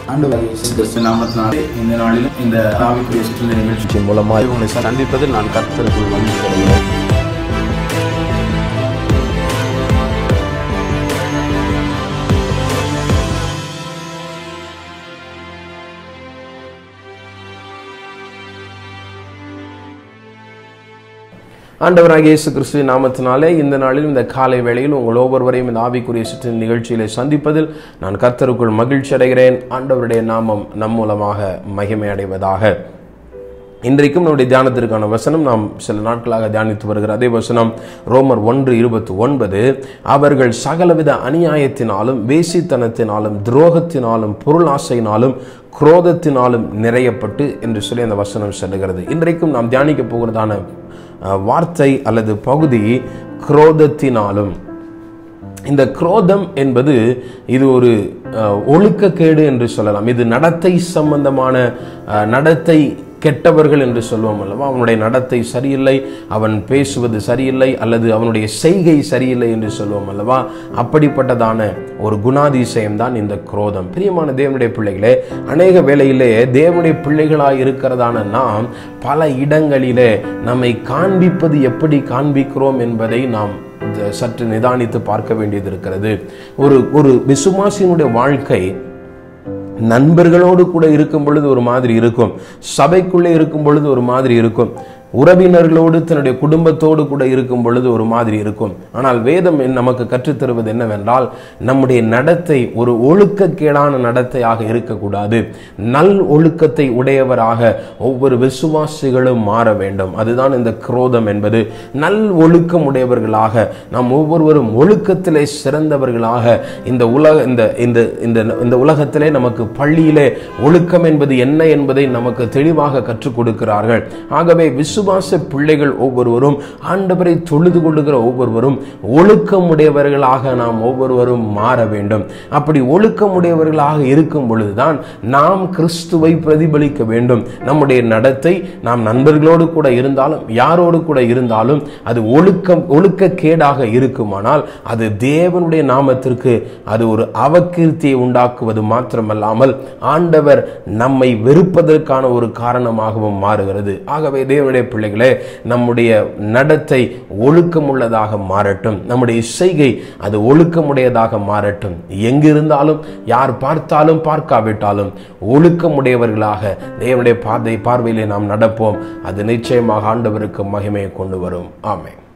ஆண்டவர் இயேசு கிறிஸ்து நாமத்தினாலே இந்த நாளிலும் இந்த ஆவிக்குரிய சுற்றுலா நிகழ்ச்சி மூலமாக உங்களை சந்திப்பதில் நான் கர்த்தருக்குள் மகிழ்ச்சி அடைகிறேன் ஆண்டவராகிய இயேசு கிறிஸ்துவின் நாமத்தினாலே இந்த நாளில் இந்த காலை வேளையில் உங்கள் ஒவ்வொருவரையும் இந்த ஆவிக்குரிய சுற்றின் நிகழ்ச்சியிலே சந்திப்பதில் நான் கர்த்தருக்குள் மகிழ்ச்சி அடைகிறேன் ஆண்டவருடைய நாமம் நம் மூலமாக மகிமை அடைவதாக இன்றைக்கும் நம்முடைய தியானத்திற்கான வசனம் நாம் சில நாட்களாக தியானித்து வருகிற அதே வசனம் ரோமர் ஒன்று இருபத்தி ஒன்பது அவர்கள் சகலவித அநியாயத்தினாலும் வேசித்தனத்தினாலும் துரோகத்தினாலும் பொருளாசையினாலும் குரோதத்தினாலும் நிறையப்பட்டு என்று சொல்லி அந்த வசனம் சொல்லுகிறது இன்றைக்கும் நாம் தியானிக்க போகிறதான அஹ், வார்த்தை அல்லது பகுதி குரோதத்தினாலும் இந்த குரோதம் என்பது இது ஒரு அஹ், ஒழுக்கக்கேடு என்று சொல்லலாம் இது நடத்தை சம்பந்தமான அஹ், நடத்தை கெட்டவர்கள் என்று சொல்லுவோம் அல்லவா அவனுடைய நடத்தை சரியில்லை அவன் பேசுவது சரியில்லை அல்லது அவனுடைய செய்கை சரியில்லை என்று சொல்லுவோம் அல்லவா அப்படிப்பட்டதான ஒரு குணாதிசயம் தான் இந்த குரோதம் பிரியமான தேவனுடைய பிள்ளைகளே அநேக வேளையிலே தேவனுடைய பிள்ளைகளாய் இருக்கிறதான நாம் பல இடங்களிலே நம்மை காண்பிப்பது எப்படி காண்பிக்கிறோம் என்பதை நாம் இந்த சற்று நிதானித்து பார்க்க வேண்டியது இருக்கிறது ஒரு ஒரு விசுவாசியினுடைய வாழ்க்கை நண்பர்களோடு கூட இருக்கும் பொழுது ஒரு மாதிரி இருக்கும் சபைக்குள்ளே இருக்கும் பொழுது ஒரு மாதிரி இருக்கும் உறவினர்களோடு தன்னுடைய குடும்பத்தோடு கூட இருக்கும் பொழுது ஒரு மாதிரி இருக்கும் ஆனால் வேதம் என் நமக்கு கற்றுத்தருவது என்னவென்றால் நம்முடைய நடத்தை ஒரு ஒழுக்கக்கேடான நடத்தையாக இருக்கக்கூடாது நல் ஒழுக்கத்தை உடையவராக ஒவ்வொரு விசுவாசிகளும் மாற வேண்டும் அதுதான் இந்த குரோதம் என்பது நல் ஒழுக்கம் உடையவர்களாக நாம் ஒவ்வொருவரும் ஒழுக்கத்திலே சிறந்தவர்களாக இந்த உலக இந்த இந்த இந்த இந்த உலகத்திலே நமக்கு பள்ளியிலே ஒழுக்கம் என்பது என்ன என்பதை நமக்கு தெளிவாக கற்றுக் கொடுக்கிறார்கள் ஆகவே விசுவாச பிள்ளைகள் ஒவ்வொருவரும் ஆண்டவரை தொழுது கொள்ளுகிற ஒவ்வொருவரும் ஒழுக்கமுடையவர்களாக நாம் ஒவ்வொருவரும் மாற வேண்டும் அப்படி ஒழுக்கமுடையவர்களாக இருக்கும் பொழுதுதான் நாம் கிறிஸ்துவை பிரதிபலிக்க வேண்டும் நம்முடைய நடத்தை நாம் நண்பர்களோடு கூட இருந்தாலும் யாரோடு கூட இருந்தாலும் அது ஒழுக்கம் ஒழுக்கக்கேடாக இருக்குமானால் அது தேவனுடைய நாமத்திற்கு அது ஒரு அவகீர்த்தியை உண்டாக்குவது மாத்திரமல்லாமல் ஆண்டவர் நம்மை வெறுப்பதற்கான ஒரு காரணமாகவும் மாறுகிறது ஆகவே தேவனுடைய பிள்ளைகளே நம்முடைய நடத்தை ஒழுக்கமுள்ளதாக மாறட்டும் நம்முடைய செய்கை அது ஒழுக்கமுடையதாக மாறட்டும் எங்கிருந்தாலும் யார் பார்த்தாலும் பார்க்காவிட்டாலும் ஒழுக்கமுடையவர்களாக தேவனுடைய பார்வை பார்வையிலே நாம் நடப்போம் அது நிச்சயமாக ஆண்டவருக்கு மகிமையை கொண்டு வரும் ஆமென்